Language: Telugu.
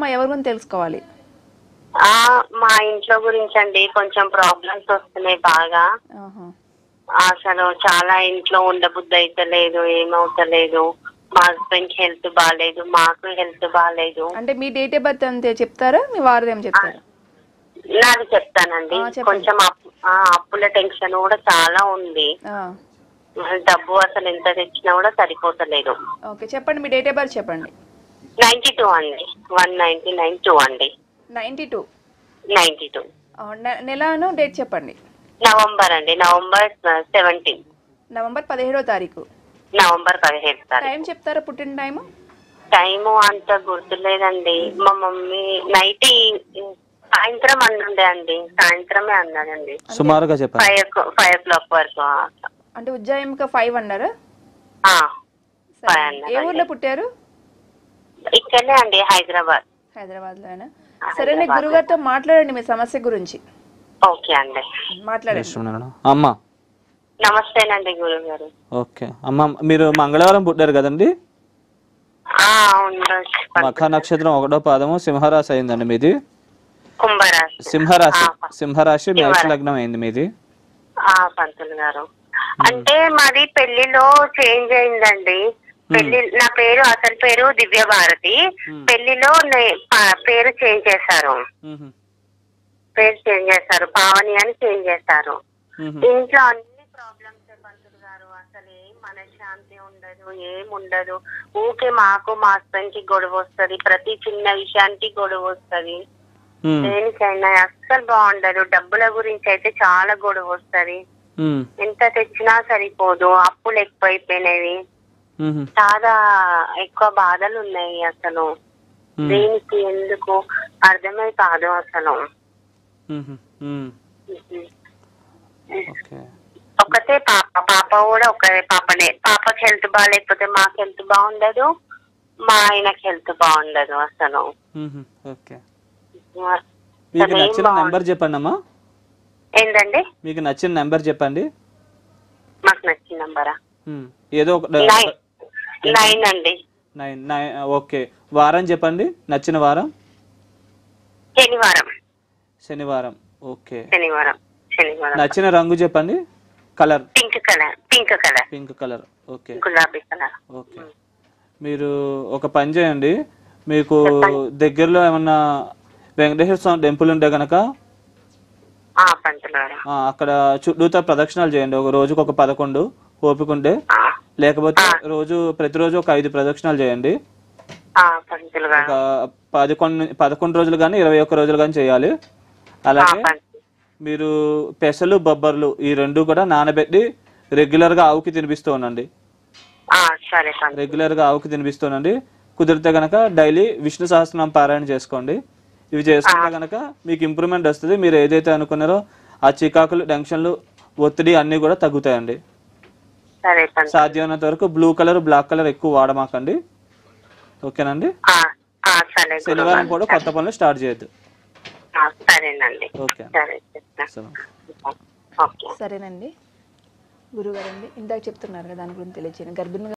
చెప్పమ్మా ఎవరి గురించి తెలుసుకోవాలి ఆ మా ఇంట్లో గురించి అండి కొంచెం ప్రాబ్లమ్స్ వస్తున్నాయి బాగా ఆహా. అసలు చాలా ఇంట్లో ఉండబుద్ధి అయితే లేదు ఏమవుతలేదు మా హస్బెండ్ హెల్త్ బాగాలేదు మాకు హెల్త్ బాగాలేదు అంటే మీ డేట్ ఆఫ్ బర్త్ అంతే చెప్తారా మీ వారిదేం చెప్తారా నాది చెప్తానండి ఆ, చెప్పండి. కొంచెం అప్పు ఆ, అప్పుల టెన్షన్ కూడా చాలా ఉంది ఆ, డబ్బు అసలు ఎంత తెచ్చినా కూడా సరిపోతలేదు ఓకే చెప్పండి మీ డేట్ ఆఫ్ బర్త్ చెప్పండి నైన్టీ టూ అండి వన్ నైన్టీ నైన్ టూ అండి నైంటీ టూ నైన్టీ టూ నెలను డేట్ చెప్పండి నవంబర్ అండి నవంబర్ సెవెంటీన్ నవంబర్ పదిహేడో తారీఖు నవంబర్ పదిహేడు తారీఖు టైం చెప్తారా పుట్టిన టైము టైము అంత గుర్తులేదండి మా మమ్మీ నైట్ సాయంత్రం అన్నుండే అండి సాయంత్రమే అన్నాడండి సుమారుగా చెప్పండి ఫైవ్ ఫైవ్ ఓ క్లాక్ వరకు అంటే ఉజ్జాయింక ఫైవ్ అన్నారా ఆ, సరే. ఫైవ్ ఏ అన్నారండి ఊర్లో పుట్టారు ఇక్కడనే అండి హైదరాబాద్ హైదరాబాద్లోనా సరే నేను గురుగారితో మాట్లాడండి మీ సమస్య గురించి ఓకే అండి మాట్లాడండి ఇష్టమేనా? అమ్మ నమస్తేనండి గురువు గారు ఓకే అమ్మ మీరు మంగళవారం పుట్టారు కదండి ఆ, ఉండొచ్చు. మఖ నక్షత్రం ఒకటో పాదము సింహరాశి అయిందండి మీది కుంభరాశి సింహరాశి ఆ, సింహరాశి మేష సింహరాశి. లగ్నం అయింది మీది ఆ, పంతులు గారు అంటే మాది పెళ్లిలో చేంజ్ అయిందండి పెళ్లి నా పేరు అసలు పేరు దివ్య భారతి పెళ్లిలో నే- ప- పేరు చేంజ్ చేశారు మ్మ్. పేరు చేంజ్ చేశారు పావని అని చేంజ్ చేశారు మ్మ్. ఇంట్లో అన్ని ప్రాబ్లమ్స్ పంతులు గారు అసలు ఏం మనశ్శాంతి ఉండదు ఏం ఉండదు ఊకే మాకు మా హస్బెండ్ కి గొడవ వస్తది ప్రతి చిన్న విషయానికి గొడవ వస్తది మ్మ్. దేనికైనా అస్సలు బాగుండదు డబ్బుల గురించి అయితే చాలా గొడవ వస్తది మ్మ్. ఎంత తెచ్చినా సరిపోదు అప్పులు ఎక్కువైపోయినవి మ్మ్. చాలా ఎక్కువ బాధలు ఉన్నాయి అసలు మ్మ్. దేనికి ఎందుకు అర్థమై కాదు అసలు మ్మ్. మ్మ్. ఓకే ఒకతే పాప పాప కూడా ఒకటే పాపనే పాపకి హెల్త్ బాగాలేకపోతే మాకు హెల్త్ బాగుండదు మా ఆయనకి హెల్త్ బాగుండదు అసలు మ్మ్. ఓకే అసలు మీకు ఏం నచ్చిన బాగుండదు. నెంబర్ చెప్పండి అమ్మా ఏంటండి మీకు నచ్చిన నెంబర్ చెప్పండి మాకు నచ్చిన నంబరా మ్మ్. ఏదో ఒక నైన్ నైన్ అండి నైన్ నైన్ ఓకే వారం చెప్పండి నచ్చిన వారం శనివారం శనివారం ఓకే శనివారం శనివారం నచ్చిన రంగు చెప్పండి colour pink colour pink colour pink colour okay గులాబీ కలర్ ఓకే మీరు ఒక పని చేయండి మీకు దగ్గరలో ఏమన్నా వెంకటేశ్వర స్వామి టెంపుల్ ఉంటే కనుక ఆ పంతులు గారు అక్కడ చుట్టూతా ప్రదక్షిణాలు చేయండి ఒక రోజుకు ఒక పదకొండు ఓపిక ఉంటే ఆ, లేకపోతే రోజు ప్రతిరోజు ఒక ఐదు ప్రదక్షిణాలు చేయండి ఆ, పంతులు గారు ఒక పదకొండు పదకొండు రోజులు కానీ ఇరవై ఒక్క రోజులు కానీ చేయాలి ఆ, అలాగే పంతులు. మీరు పెసలు బొబ్బర్లు ఈ రెండు కూడా నానబెట్టి రెగ్యులర్గా ఆవుకి తినిపిస్తూ ఉండండి ఆ, సరే పంతులు రెగ్యులర్గా ఆవుకి తినిపిస్తూనండి కుదిరితే కనుక డైలీ విష్ణు సహస్రనామ పారాయణ చేసుకోండి ఇవి చేసుకుంటే కనుక మీకు ఇంప్రూవ్మెంట్ వస్తుంది మీరు ఏదైతే అనుకున్నారో ఆ చికాకులు టెన్షన్లు ఒత్తిడి అన్నీ కూడా తగ్గుతాయండి సరే పంతులు సాధ్యమైనంత వరకు బ్లూ కలర్ బ్లాక్ కలర్ ఎక్కువ వాడమాకండి ఓకేనండి ఆ, ఆ, సరే శనివారం గురువు కూడా కొత్త పనులు స్టార్ట్ చేయొద్దు ఆ, సరేనండి ఓకే సరే చెప్తా సరే ఓకే సరేనండి గురుగారండి ఇందాక చెప్తున్నారు కదా దాని గురించి తెలియచేయండి గర్భిణి